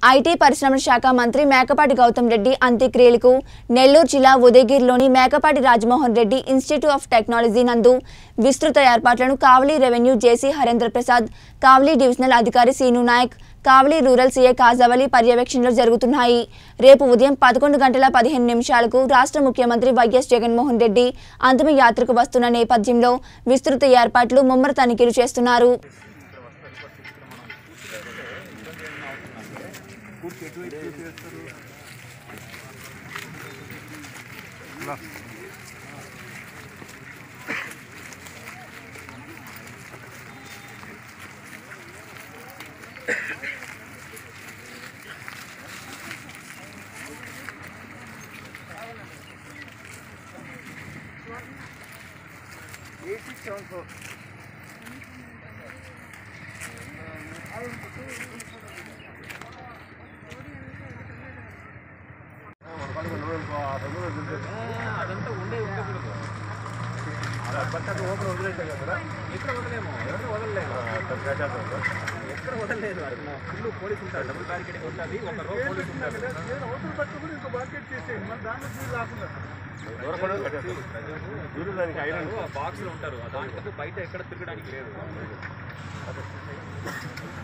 IT పరిశ్రమల శాఖ మంత్రి మేకపాటి గౌతమ్ రెడ్డి అంత్యక్రియలకు నెల్లూరు జిల్లా ఉదయగిరిలోని Mekapati Rajamohan Reddy institute of technology నందు విస్తృత ఏర్పాట్లను Kavali revenue JC Harendra Prasad Kavali divisional అధికారి సీను నాయక్ కావలి రూరల్ సీఏ కాజావలి పర్యవేక్షణలో జరుగుతున్నాయి రేపు ఉదయం పదకొండు గంటల పదిహేను నిమిషాలకు రాష్ట్ర ముఖ్యమంత్రి వైఎస్ జగన్మోహన్ రెడ్డి అంతిమ యాత్రకు వస్తున్న నేపథ్యంలో విస్తృత ఏర్పాట్లు ముమ్మర తనిఖీలు చేస్తున్నారు అదంతా ఉండే ఉండకూడదు ఎక్కడ వదలేము ఎవరు వదలలేదు ఎక్కడ వదలలేదు అక్కడ ఫుల్ పోలీసు ఉంటారు డబుల్ బ్యారికేడింగ్ ఉంటుంది ఒక రో పోలీసు ఉంటారు బాక్సులు ఉంటారు దానికంటే బయట ఎక్కడ తిరగడానికి లేదు